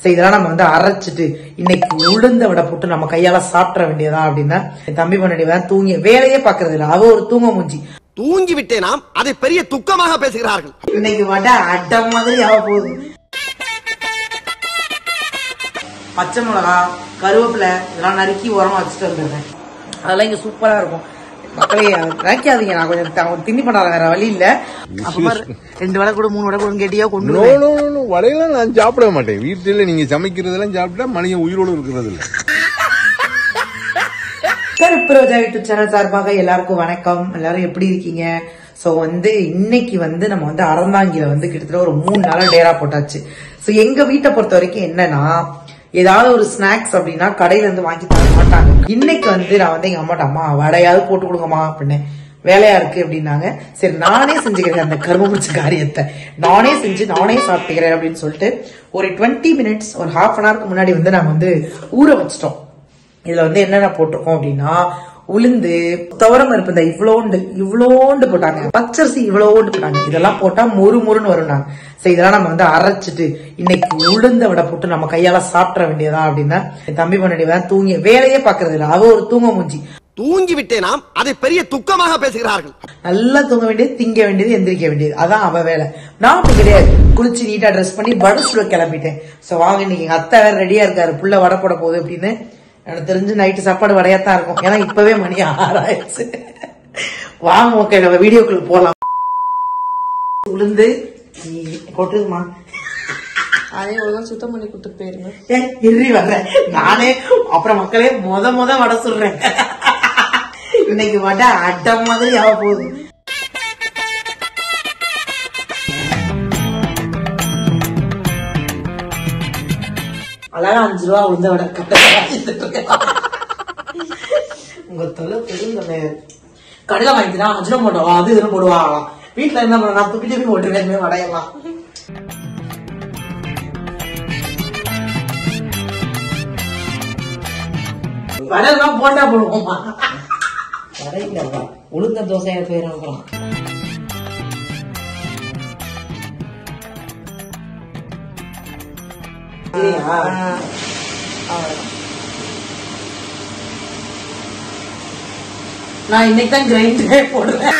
சரி இதெல்லாம் நம்ம வந்து அரைச்சிட்டு இன்னைக்கு உளுந்த விட போட்டு நம்ம கையால சாப்பிட வேண்டியதா அப்படின்னா என் தம்பி பண்ணி தான் தூங்கி வேலையே பாக்குறது இல்ல அவ ஒரு தூங்க மூஞ்சி தூங்கி விட்டேனாம் அதை பெரிய துக்கமாக பேசுகிறார்கள் இன்னைக்கு வடை அட்டை மாதிரி ஆக போகுது பச்சை மிளகா கருவேப்பிலை இதெல்லாம் நறுக்கி உரமா வச்சுட்டு வந்துடுறேன் அதெல்லாம் இங்க சூப்பரா இருக்கும் மக்களே நினைக்காதீங்க நான் கொஞ்சம் த- திண்ணி பண்ணாத வேற வழி இல்ல அப்ப பாரு, ரெண்டு வடை கூட மூணு வடை கூட கேட்டியா கொண்டு நோ வருவேன். நோ நோ, நோ வடையெல்லாம் நான் சாப்பிட மாட்டேன் வீட்டுல நீங்க சமைக்கிறதெல்லாம் சாப்பிட்டா மனிதன் உயிரோடு இருக்கிறது இல்ல கருப்பு ரோஜா யூடியூப் சேனல் சார்பாக எல்லாருக்கும் வணக்கம் எல்லாரும் எப்படி இருக்கீங்க சோ வந்து இன்னைக்கு வந்து நம்ம வந்து அறந்தாங்கில வந்து கிட்டத்தட்ட ஒரு மூணு நாளா டேரா போட்டாச்சு சோ எங்க வீட்டை பொறுத்த வரைக்கும் என்னன்னா ஏதாவது ஒரு ஸ்நாக்ஸ் அப்படின்னா கடையில இருந்து வாங்கி தர மாட்டாங்க இன்னைக்கு வந்து நான் வந்து எங்க அம்மாட்ட அம்மா வடையாவது போட்டு கொடுங்கம்மா அப்படின்னு வேலையா இருக்கு அப்படின்னாங்க சரி நானே செஞ்சுக்கிறேன் அந்த கரும முடிச்ச காரியத்தை நானே செஞ்சு நானே சாப்பிட்டுக்கிறேன் அப்படின்னு சொல்லிட்டு ஒரு டுவெண்ட்டி மினிட்ஸ் ஒரு ஹாஃப் அன் ஹவருக்கு முன்னாடி வந்து நாங்க வந்து ஊற வச்சிட்டோம் இதுல வந்து என்னென்ன போட்டிருக்கோம் அப்படின்னா உளுந்து துவரம் பருப்பு இந்த இவ்வளோண்டு இவ்வளோண்டு போட்டாங்க பச்சரிசி இவ்வளோண்டு போட்டாங்க இதெல்லாம் போட்டா மொறு மொறுன்னு வரும்னாங்க சரி இதெல்லாம் நம்ம வந்து அரைச்சிட்டு இன்னைக்கு உளுந்த விட போட்டு நம்ம கையால சாப்பிட வேண்டியதா அப்படின்னா என் தம்பி பண்ணி தான் தூங்கி வேலையே பாக்குறது இல்ல அவ ஒரு தூங்க மூஞ்சி தூங்கி விட்டேனாம் அதை பெரிய துக்கமாக பேசுகிறார்கள் நல்லா தூங்க வேண்டியது திங்க வேண்டியது எந்திரிக்க வேண்டியது அதான் அவ வேலை நான் அப்படி கிடையாது குளிச்சு நீட்டா ட்ரெஸ் பண்ணி வடை சுட கிளம்பிட்டேன் சோ வாங்க இன்னைக்கு எங்க அத்தை வேற ரெடியா இருக்காரு புள்ள வடை போட போகுது அப்படின்னு எனக்கு தெரிஞ்சு நைட்டு சாப்பாடு வடையாத்தான் இருக்கும் ஏன்னா இப்பவே மணி ஆறாயிடுச்சு வாங்க ஓகே நம்ம வீடியோக்குள்ள போலாம் உளுந்து போட்டுமா அதே ஒழுங்கா சுத்தம் பண்ணி கொடுத்துட்டு போயிருங்க ஏன் இறி வர்றேன் நானே அப்புறம் மக்களே மொத மொத வடை சொல்றேன் இன்னைக்கு வடை அட்டை மாதிரி ஆக போகுது அழகா அஞ்சு ரூபா உளுந்த வடை கட்ட உங்க தொலை பெருந்தொல்லை கடையில வாங்கினா அஞ்சு ரூபா போட்டோம் அது இதுன்னு போடுவாங்களாம் வீட்டுல என்ன பண்ண நான் துப்பி துப்பி போட்டுருவேன் வடையெல்லாம் வடைலாம் போட்டா போடுவோமா வடை இல்ல உளுந்த தோசையா போயிடும் நான் இன்னைக்கு தான் கிரைண்டரே போடுவேன்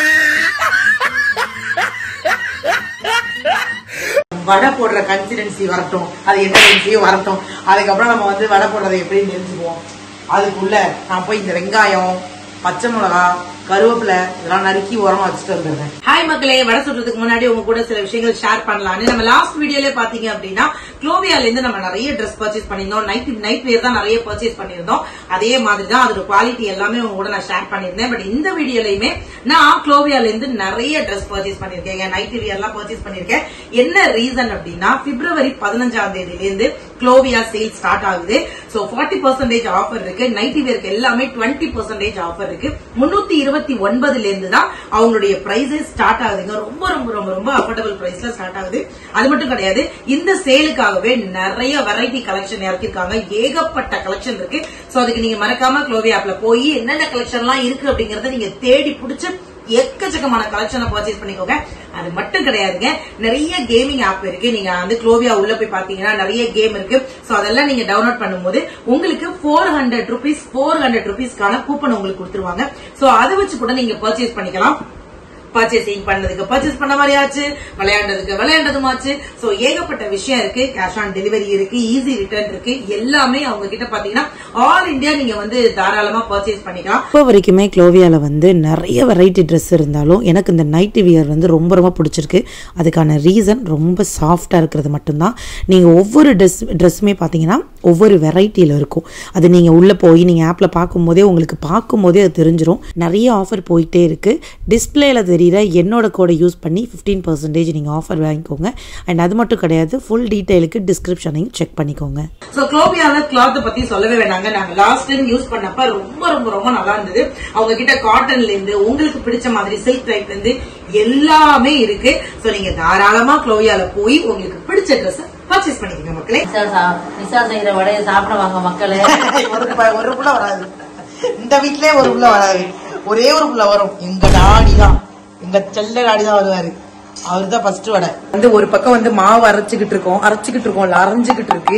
வடை போடுற கன்சிடென்சி வரட்டும் அது என்ன கன்சியோ வரட்டும் அதுக்கப்புறம் நம்ம வந்து வடை போடுறதை எப்படின்னு தெரிஞ்சுக்குவோம் அதுக்குள்ள நான் போய் இந்த வெங்காயம் பச்சை மிளகா கருவேப்பிலை இதெல்லாம் நறுக்கி உரமா வச்சுட்டு வந்துடுறேன் ஹாய் மக்களே வடை சுடுறதுக்கு முன்னாடி உங்க கூட சில விஷயங்கள் ஷேர் பண்ணலாம்னு நம்ம லாஸ்ட் வீடியோல பாத்தீங்க அப்படின்னா குளோவியால இருந்து நம்ம நிறைய ட்ரெஸ் பர்ச்சேஸ் பண்ணியிருந்தோம் நைட் நைட் வேர் தான் நிறைய பர்ச்சேஸ் பண்ணியிருந்தோம் அதே மாதிரி தான் அதோட குவாலிட்டி எல்லாமே உங்க கூட நான் ஷேர் பண்ணியிருந்தேன் பட் இந்த வீடியோலயுமே நான் குளோவியால இருந்து நிறைய ட்ரெஸ் பர்ச்சேஸ் பண்ணிருக்கேன் நைட் வியர் எல்லாம் பர்ச்சேஸ் பண்ணிருக்கேன் என்ன ரீசன் அப்படின்னா பிப்ரவரி பதினஞ்சாம் தேதியில இருந்து குளோவியா சேல் ஸ்டார்ட் ஆகுது சோ 40% பர்சன்டேஜ் ஆஃபர் இருக்கு நைட்டி வேருக்கு எல்லாமே 20% பர்சன்டேஜ் ஆஃபர் இருக்கு முன்னூத்தி இருபத்தி ஒன்பதுல இருந்து தான் அவங்களுடைய பிரைஸஸ் ஸ்டார்ட் ஆகுதுங்க ரொம்ப ரொம்ப ரொம்ப ரொம்ப அஃபோர்டபுள் பிரைஸ்ல ஸ்டார்ட் ஆகுது அது மட்டும் கிடையாது இந்த சேலுக்காகவே நிறைய வெரைட்டி கலெக்ஷன் இறக்கிருக்காங்க ஏகப்பட்ட கலெக்ஷன் இருக்கு சோ அதுக்கு நீங்க மறக்காம குளோவி ஆப்ல போய் என்னென்ன கலெக்ஷன் எல்லாம் இருக்கு அப்படிங்கறத நீங்க தேடி பிடிச்சு எக்கச்சக்கமான கலெக்ஷனை பர்ச்சேஸ் பண்ணிக்கோங்க அது மட்டும் கிடையாதுங்க நிறைய கேமிங் ஆப் இருக்கு நீங்க வந்து குளோவியா உள்ள போய் பாத்தீங்கன்னா நிறைய கேம் இருக்கு சோ அதெல்லாம் நீங்க டவுன்லோட் பண்ணும்போது உங்களுக்கு four hundred rupees four hundred ருபீஸ்க்கான கூப்பன் உங்களுக்கு கொடுத்துருவாங்க சோ அதை வச்சு கூட நீங்க பர்ச்சேஸ் பண்ணிக்கலாம் பர்ச்சேசிங் பண்ணதுக்கு பர்ச்சேஸ் பண்ண மாதிரி ஆச்சு விளையாண்டதுக்கு விளையாண்டதும் ஆச்சு சோ ஏகப்பட்ட விஷயம் இருக்கு கேஷ் ஆன் டெலிவரி இருக்கு ஈஸி ரிட்டர்ன் இருக்கு எல்லாமே அவங்க கிட்ட பாத்தீங்கன்னா ஆல் இந்தியா நீங்க வந்து தாராளமா பர்ச்சேஸ் பண்ணிக்கலாம் இப்போ வரைக்குமே க்ளோவியாவில் வந்து நிறைய வெரைட்டி ட்ரெஸ் இருந்தாலும் எனக்கு இந்த நைட்டி வியர் வந்து ரொம்ப ரொம்ப பிடிச்சிருக்கு அதுக்கான ரீசன் ரொம்ப சாஃப்டாக இருக்கிறது மட்டும்தான் நீங்கள் ஒவ்வொரு ட்ரெஸ் ட்ரெஸ்ஸுமே பார்த்தீங்கன்னா ஒவ்வொரு வெரைட்டியில் இருக்கும் அது நீங்கள் உள்ளே போய் நீங்கள் ஆப்பில் பார்க்கும்போதே உங்களுக்கு பார்க்கும்போதே அது தெரிஞ்சிரும் நிறைய ஆஃபர் போயிட்டே இருக்குது டிஸ்பிளேல தெரியுற என்னோட கோடை யூஸ் பண்ணி ஃபிஃப்டீன் பர்சன்டேஜ் நீங்கள் ஆஃபர் வாங்கிக்கோங்க அண்ட் அது மட்டும் கிடையாது ஃபுல் டீட்டெயிலுக்கு டிஸ்கிரிப்ஷனையும் செக் பண்ணிக்கோங்க சோ குளோபியால கிளாத் பத்தி சொல்லவே வேணாங்க நாங்க லாஸ்ட் டைம் யூஸ் பண்ணப்ப ரொம்ப ரொம்ப ரொம்ப நல்லா இருந்தது அவங்க கிட்ட காட்டன்ல இருந்து உங்களுக்கு பிடிச்ச மாதிரி சில்க் டைப்ல இருந்து எல்லாமே இருக்கு சோ நீங்க தாராளமா குளோவியால போய் உங்களுக்கு பிடிச்ச ட்ரெஸ் பர்ச்சேஸ் பண்ணிக்கோங்க மக்களே நிசா சா- நிசா செய்யற வடையை சாப்பிட வாங்க மக்களே ஒரு ப- ஒரு புள்ள வராது இந்த வீட்லயே ஒரு புள்ள வராது ஒரே ஒரு புள்ள வரும் எங்க டாடி தான் எங்க செல்ல டாடி தான் வருவாரு அவர் தான் ஃபர்ஸ்ட் வடை வந்து ஒரு பக்கம் வந்து மாவு அரைச்சுக்கிட்டு இருக்கோம் அரைச்சுக்கிட்டு இருக்கோம் இல்ல அரைஞ்சுக்கிட்டு இருக்கு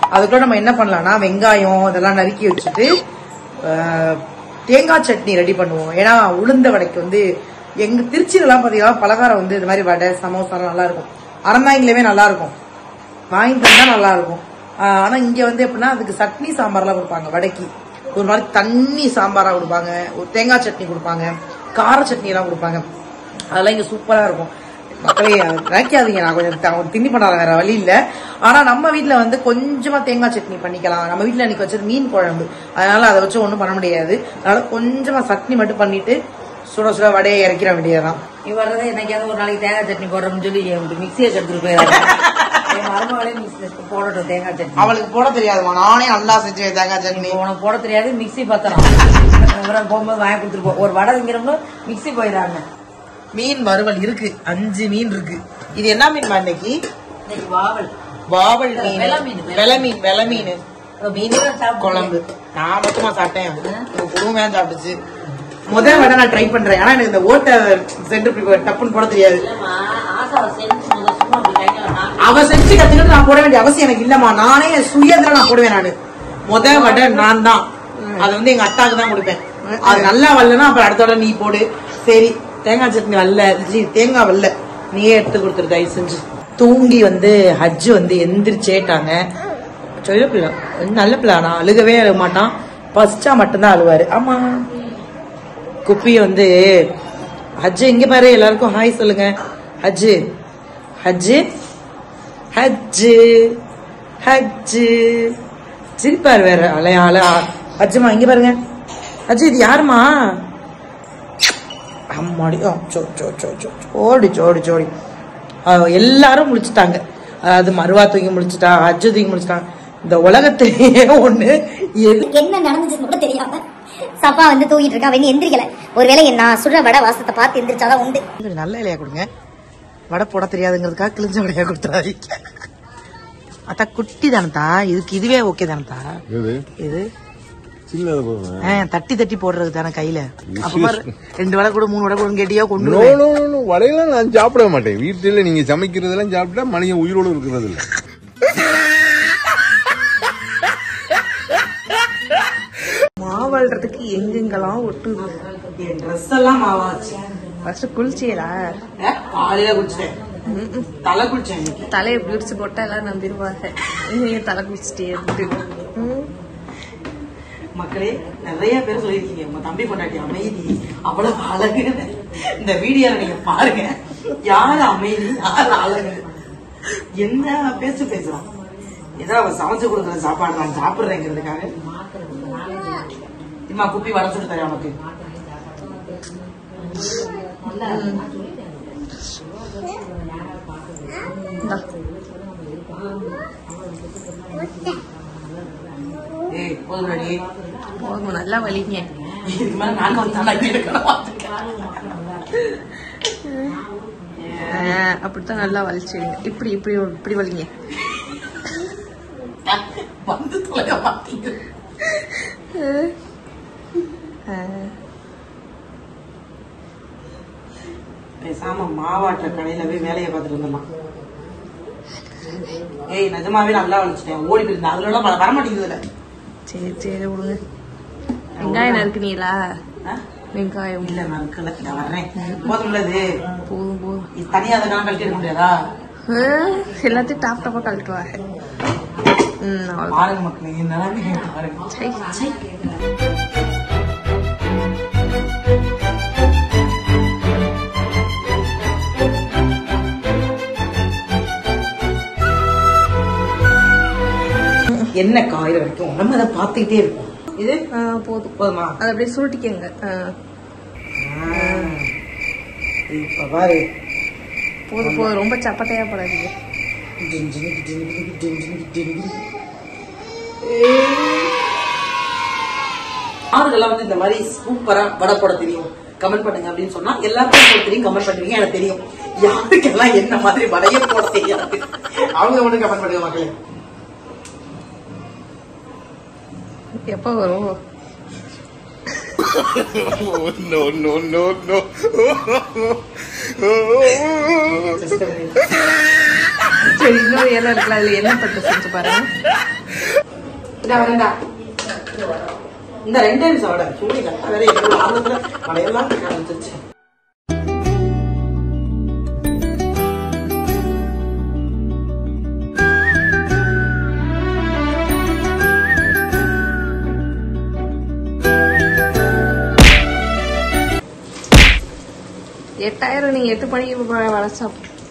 அதுக்குள்ள நம்ம என்ன பண்ணலாம்னா வெங்காயம் இதெல்லாம் நறுக்கி வச்சுட்டு ஆஹ், தேங்காய் சட்னி ரெடி பண்ணுவோம் ஏன்னா உளுந்த வடைக்கு வந்து எங்க திருச்சியிலலாம் பாத்தீங்கன்னா பலகாரம் வந்து இது மாதிரி வடை சமோசா நல்லா இருக்கும் அறந்தாங்கிலவே நல்லா இருக்கும் வாங்கிட்டு வந்தா நல்லா இருக்கும் ஆஹ் ஆனா இங்க வந்து எப்படின்னா அதுக்கு சட்னி சாம்பார்லாம் கொடுப்பாங்க வடைக்கு ஒரு மாதிரி தண்ணி சாம்பாரா கொடுப்பாங்க ஒரு தேங்காய் சட்னி கொடுப்பாங்க கார சட்னி எல்லாம் கொடுப்பாங்க அதெல்லாம் இங்க சூப்பரா இருக்கும் மக்களே அதை நினைக்காதீங்க நான் கொஞ்சம் த- திண்ணி பண்ணாத வேற வழி இல்ல ஆனா நம்ம வீட்ல வந்து கொஞ்சமா தேங்காய் சட்னி பண்ணிக்கலாம் நம்ம வீட்ல அன்னைக்கு வச்சது மீன் குழம்பு அதனால அதை வச்சு ஒண்ணும் பண்ண முடியாது அதனால கொஞ்சமா சட்னி மட்டும் பண்ணிட்டு சுட சுட வடையை இறக்கிற வேண்டியதுதான் நீ வர்றதே என்னைக்காவது ஒரு நாளைக்கு தேங்காய் சட்னி போடுறோம்னு சொல்லி என் மிக்சியை கெடுத்துட்டு போயிடாது என் மருமகளே மிக்சி போடட்டும் தேங்காய் சட்னி அவளுக்கு போட தெரியாதுமா நானே நல்லா செஞ்சு தேங்காய் சட்னி இப்போ உனக்கு போட தெரியாது மிக்ஸி பத்திரம் அப்புறம் போகும்போது வாங்கி கொடுத்துட்டு போ ஒரு வடை திங்கிறவங்க மிக்ஸி போயிடாங்க மீன் வறுவல் இருக்கு அஞ்சு மீன் இருக்கு இது என்ன மீன் இன்னைக்கு இன்னைக்கு வாவல் வாவல் மீன் வெலை மீன், வெலை மீன் வெலை மீன் மீன் சாப்பிட்டு குழம்பு நான் மட்டுமா சாப்பிட்டேன் உங்க குடும்பமே சாப்பிட்டுச்சு முதல் வடை நான் ட்ரை பண்றேன் ஆனா எனக்கு இந்த ஓட்டை சென்று இப்படி டப்புன்னு போட தெரியாது இல்லம்மா, ஆசாவை செஞ்சு முதல்ல சும்மா அப்படி கையில நான் அவ செஞ்சு கத்துக்கிட்டு நான் போட வேண்டிய அவசியம் எனக்கு இல்லம்மா நானே சுயத்துல நான் போடுவேன் நானு முத வடை நான் தான் அது வந்து எங்க அத்தாக்கு தான் கொடுப்பேன் அது நல்லா வரலன்னா அப்புறம் அடுத்த வடை நீ போடு சரி தேங்காய் சட்னி வரல ஜி, தேங்காய் வரல நீயே எடுத்து கொடுத்துரு தயவு செஞ்சு தூங்கி வந்து ஹஜ் வந்து எந்திரிச்சேட்டாங்க சொல்ல பிள்ளை நல்ல பிள்ளை ஆனா அழுகவே அழுக மாட்டான் பசிச்சா மட்டும்தான் அழுவாரு ஆமா குப்பி வந்து ஹஜ்ஜு இங்க பாரு எல்லாருக்கும் ஹாய் சொல்லுங்க ஹஜ்ஜு ஹஜ்ஜு ஹஜ்ஜு ஹஜ்ஜு சிரிப்பார் வேற அலையா அல ஹஜ்ஜுமா இங்க பாருங்க ஹஜ்ஜு இது யாருமா அம்மாடி ஆ, சோ சோ சோ சோ ஓடி சோடி சோடி எல்லாரும் முடிச்சுட்டாங்க அதாவது மறுவா தூக்கி முடிச்சுட்டா ஹஜ்ஜு தூக்கி முடிச்சுட்டாங்க இந்த உலகத்திலேயே ஒண்ணு எது என்ன நடந்துச்சுன்னு கூட தெரியாம சப்பா வந்து தூங்கிட்டு இருக்கா அவன் எந்திரிக்கல ஒருவேளை நான் சுடுற வடை வாசத்தை பார்த்து எந்திரிச்சாதான் உண்டு கொஞ்சம் நல்ல இலையா கொடுங்க வடை போட தெரியாதுங்கிறதுக்காக கிழிஞ்ச வடையா கொடுத்துறாதீங்க அத்தா குட்டி தானத்தா இதுக்கு இதுவே ஓகே தானத்தா இது இது சின்னது போதும் ஆ, தட்டி தட்டி போடுறது தானே கையில அப்ப பாரு ரெண்டு வடை கூட மூணு வடை கூட கேட்டியா கொண்டு நோ வருவேன். நோ நோ, நோ வடையெல்லாம் நான் சாப்பிட மாட்டேன் வீட்டில நீங்க சமைக்கிறதெல்லாம் சாப்பிட்டா மனுஷன் உயிரோடு இருக்கிறது இல்ல மாவல்றதுக்கு எங்கெங்கெல்லாம் ஒட்டுது என் ட்ரெஸ் எல்லாம் மாவாச்சு ஃபர்ஸ்ட் குளிச்சியலா ஆ, காலையில குளிச்சேன் தலை குளிச்சேன் இன்னைக்கு தலையை பிடிச்சு போட்டா எல்லாம் நம்பிடுவாங்க நீங்க தலை குளிச்சுட்டே இருந்து ம். மக்களே நிறைய பேர் சொல்லியிருக்கீங்க உங்க தம்பி பொண்டாட்டி அமைதி அவ்வளவு அழகு இந்த வீடியோல நீங்க பாருங்க யாரு அமைதி யாரு அழகு என்ன பேசு பேசலாம் ஏதோ அவ சமைச்சு கொடுக்குற சாப்பாடு நான் சாப்பிடுறேங்கிறதுக்காக இம்மா குப்பி வர சொல்லி தரேன் உனக்கு இந்தா. ஏய் போதும் போதும் நல்லா வலிங்க இதுக்கு மேல நாங்க வந்து நான் எடுக்கணும் ஆ, அப்படித்தான் நல்லா வலிச்சிடுங்க இப்படி இப்படி இப்படி வலிங்க வந்து தொலைய மாட்டீங்க ஆ, பேசாம மாவாட்டுற கடையில போய் வேலையை பார்த்துட்டு வந்துடலாம் ஏய் நிஜமாவே நல்லா வலிச்சிட்டேன் ஓடி போயிருந்தேன் அதுல எல்லாம் வர மாட்டேங்குதுல சரி சரி விடுங்க வெங்காயம் நறுக்குனீங்களா வெங்காயம் இல்ல நான் இருக்கல நான் வர்றேன் போதும்ல இது போதும் போதும் இது தனியா அதெல்லாம் கழட்டி எடுக்க முடியாதா ஆ, எல்லாத்தையும் டாப் டாப்பா கழட்டுவாங்க ம் அவ்வளோதான் பாருங்க மக்களே என் நிலைமை பாருங்க சை சை என்ன காயிற வரைக்கும் நம்ம அதை பார்த்துக்கிட்டே இருப்போம் இது ஆ, போதும் போதுமா அதை அப்படியே சுருட்டிக்கங்க ஆ, இப்ப பாரு போதும் போதும் ரொம்ப சப்பட்டையா போடாதீங்க ஆறுகள்லாம் வந்து இந்த மாதிரி சூப்பரா வடை போட தெரியும் கமெண்ட் பண்ணுங்க அப்படின்னு சொன்னா எல்லாருக்கும் போட தெரியும் கமெண்ட் பண்ணுவீங்க எனக்கு தெரியும் யாருக்கெல்லாம் என்ன மாதிரி வடைய போட தெரியாது அவங்க மட்டும் கமெண்ட் பண்ணுங்க மக்களே எப்போ வரும் no no no no Just a minute. சரி இன்னொரு இலை இருக்குல்ல அதுல என்ன பட்டு செஞ்சு பாருங்க இந்த வரேன்டா இந்த ரெண்டே நிமிஷம் விட சூடி கரெக்டா வேற எவ்வளவு ஆர்வத்துல மழையெல்லாம் ஆரம்பிச்சிருச்சு எட்டாயிரம் நீங்க எட்டு மணிக்கு வளர்ச்சா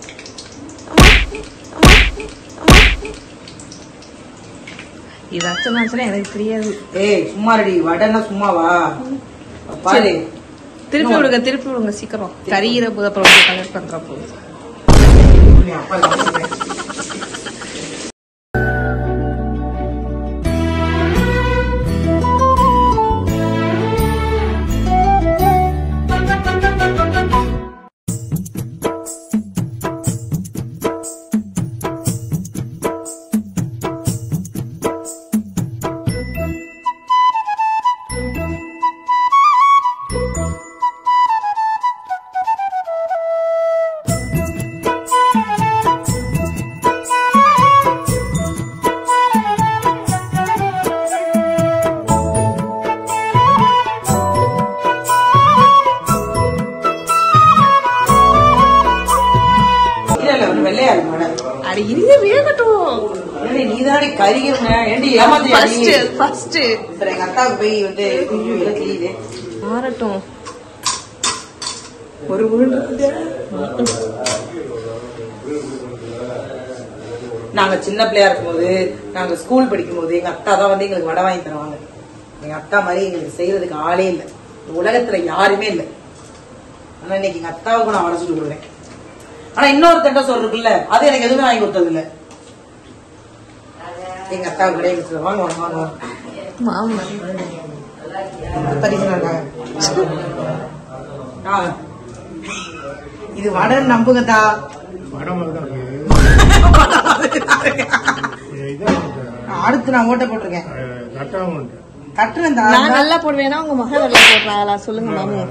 இதாச்சும் நான் எனக்கு தெரியாது ஏய் சும்மா ரெடி வடைன்னா சும்மாவா பாரு திருப்பி விடுங்க திருப்பி விடுங்க சீக்கிரம் கரியிற போது அப்புறம் வந்து கலர் பண்ற போது நீ அப்பா கவனிச்சுக்கிறேன். இல்ல இல்ல ஒண்ணு வெள்ளையா இருக்கு வடை அட இல்ல வேகட்டும் ஏண்டி, நீதானே கறிகிறவங்க ஏண்டி ஏமாத்தியா நீ? ஃபர்ஸ்ட் ஃபர்ஸ்ட் சரி, எங்க அக்காவுக்கு போய் வந்து குஞ்சு எல்லாம் தெரியுது மாறட்டும் ஒரு உருண்டு நாங்க சின்ன பிள்ளையா இருக்கும்போது நாங்க ஸ்கூல் படிக்கும் போது எங்க அக்கா தான் வந்து எங்களுக்கு வடை வாங்கி தருவாங்க எங்க அக்கா மாதிரி எங்களுக்கு செய்யறதுக்கு ஆளே இல்லை இந்த உலகத்துல யாருமே இல்லை ஆனா இன்னைக்கு எங்க அக்காவுக்கு நான் வடை சுட்டு கொடுக்குறேன் ஆனா இன்னொரு தண்டை சோறு இருக்குல்ல அது எனக்கு எதுவுமே வாங்கி கொடுத்தது இல்ல எங்க அக்காவுக்கு கடையை கொடுத்தது வாங்க வாங்க வாங்க வாங்க மாமா தரிசனம் இருக்காங்க ஆ. இது வடன்னு நம்புங்கத்தா அடுத்து நான் ஓட்ட போட்டிருக்கேன் கட்டுறேன் தா. நான் நல்லா போடுவேனா உங்க மகன் நல்லா போடுறாங்களா சொல்லுங்க மாமு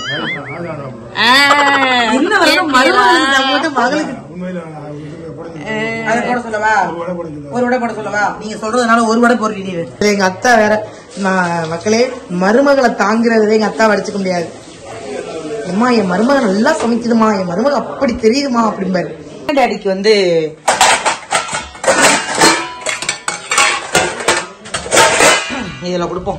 இன்ன வரைக்கும் மருமகனுக்கு நான் போட்டு மகளுக்கு அதை போட சொல்லவா ஒரு வடை போட சொல்லவா நீங்க சொல்றதுனால ஒரு வடை போடுறீங்க எங்க அத்தா வேற நான் மக்களே மருமகளை தாங்கிறதே எங்க அத்தா அடிச்சுக்க முடியாது அம்மா என் மருமக நல்லா சமைக்குதுமா என் மருமக அப்படி தெரியுதுமா அப்படிம்பாரு டாடிக்கு வந்து இதுல கொடுப்போம்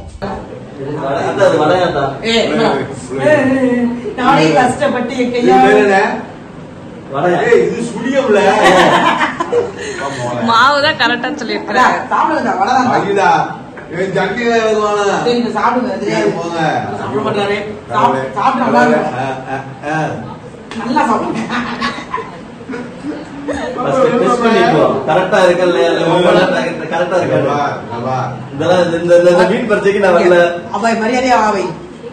ஏய், இந்தா. நானே கஷ்டப்பட்டு என் கையால இது சுடியம்ல மாவு தான் கரெக்டா சொல்லியிருக்கிறேன் சாப்பிடுங்க வடதான் அகிலா என் சட்டியில இறங்குவானா சரி, நீங்க சாப்பிடுங்க தெரியாது. போங்க சாப்பிட மாட்டாரு சாப்பிட்டு சாப்பிட்டு நல்லா இருக்கும். நல்லா சாப்பிடுங்க கரெக்டா இருக்கல கரெக்டா இருக்காது நல்லா இதெல்லாம் இந்த- இந்த இந்த மீன் பறிச்சைக்கு நான் வரல அவை மரியாதையா ஆவை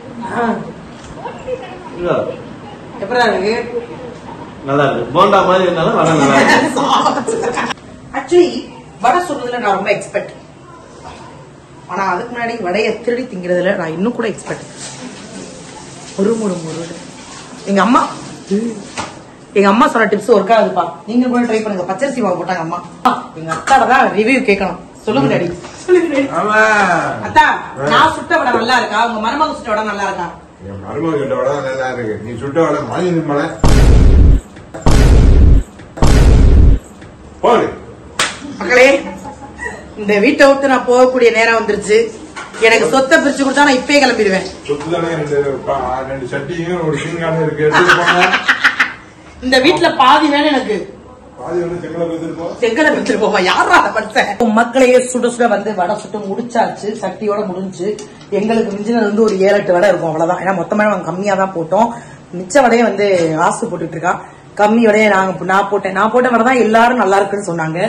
இல்ல, எப்படா இருக்கு நல்லா இருக்கு போண்டா மாதிரி இருந்தாலும் வடை நல்லா இருக்கு ஆக்சுவலி வடை சொல்றதுல நான் ரொம்ப எக்ஸ்பெக்ட் ஆனா அதுக்கு முன்னாடி வடையை திருடி திங்கிறதுல நான் இன்னும் கூட எக்ஸ்பெக்ட் ஒரு முரு முரு எங்க அம்மா எங்க அம்மா சொன்ன டிப்ஸ் ஒர்க் ஆகுதுப்பா நீங்க கூட ட்ரை பண்ணுங்க பச்சரிசி மாவு போட்டாங்க அம்மா எங்க அத்தாட தான் ரிவ்யூ கேட்கணும் சொல்லுங்க டாடி சொல்லுங்க டாடி ஆமா அத்தா நான் சுட்ட வடை நல்லா இருக்கா உங்க மருமக சுட்ட வடை நல்லா இருக்கா என் மருமக கிட்ட விட நல்லா இருக்கு நீ சுட்ட விட மழை மழை போடு மக்களே இந்த வீட்டை விட்டு நான் போகக்கூடிய நேரம் வந்துருச்சு எனக்கு சொத்தை பிரிச்சு கொடுத்தா நான் இப்பயே கிளம்பிடுவேன் சொத்து தானே ரெண்டு பா- ரெண்டு சட்டியும் ஒரு சீங்கான இருக்கு எடுத்துட்டு போங்க இந்த வீட்டுல பாதி வேணும் எனக்கு பாதி வந்து செங்கலை கொடுத்துருப்போம் செங்கலை பிரிச்சுட்டு போவா யாரா அதை படிச்சேன் மக்களையே சுட சுட வந்து வடை சுட்டு முடிச்சாச்சு சட்டியோட முடிஞ்சு எங்களுக்கு மிஞ்சினது வந்து ஒரு ஏழு எட்டு வடை இருக்கும் அவ்வளவுதான் ஏன்னா மொத்தமா நாங்க கம்மியா தான் போட்டோம் மிச்ச வடையை வந்து ஆசு போட்டுட்டு இருக்கா கம்மி வடையை நாங்க நான் போட்டேன் நான் போட்ட வடை தான் எல்லாரும் நல்லா இருக்குன்னு சொன்னாங்க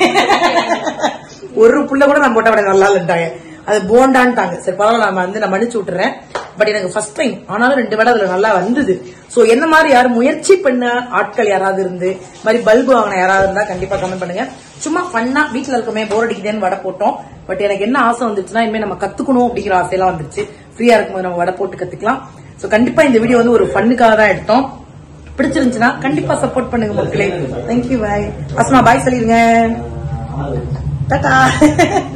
ஒரு புள்ள கூட நான் போட்ட வடை நல்லா இல்லைட்டாங்க அது போண்டான்ட்டாங்க சரி பரவாயில்ல நான் வந்து நான் மன்னிச்சு விட்டுறேன் பட் எனக்கு ஃபர்ஸ்ட் டைம் ஆனாலும் ரெண்டு வடை அதுல நல்லா வந்தது சோ என்ன மாதிரி யாரும் முயற்சி பண்ண ஆட்கள் யாராவது இருந்து இந்த மாதிரி பல்பு வாங்கின யாராவது இருந்தா கண்டிப்பா கமெண்ட் பண்ணுங்க சும்மா ஃபன்னா வீட்டுல இருக்கமே போர் அடிக்குதேன்னு வடை போட்டோம் பட் எனக்கு என்ன ஆசை வந்துச்சுன்னா இனிமே நம்ம கத்துக்கணும் அப்படிங்கிற ஆசையெல்லாம் வந்துருச்சு ஃப்ரீயா இருக்கும்போது நம்ம வடை போட்டு கத்துக்கலாம் சோ கண்டிப்பா இந்த வீடியோ வந்து ஒரு ஃபன்னுக்காக தான் எடுத்தோம் பிடிச்சிருந்துச்சுன்னா கண்டிப்பா சப்போர்ட் பண்ணுங்க மக்களே தேங்க்யூ பாய் அஸ்மா பாய் சொல்லிருங்க டாடா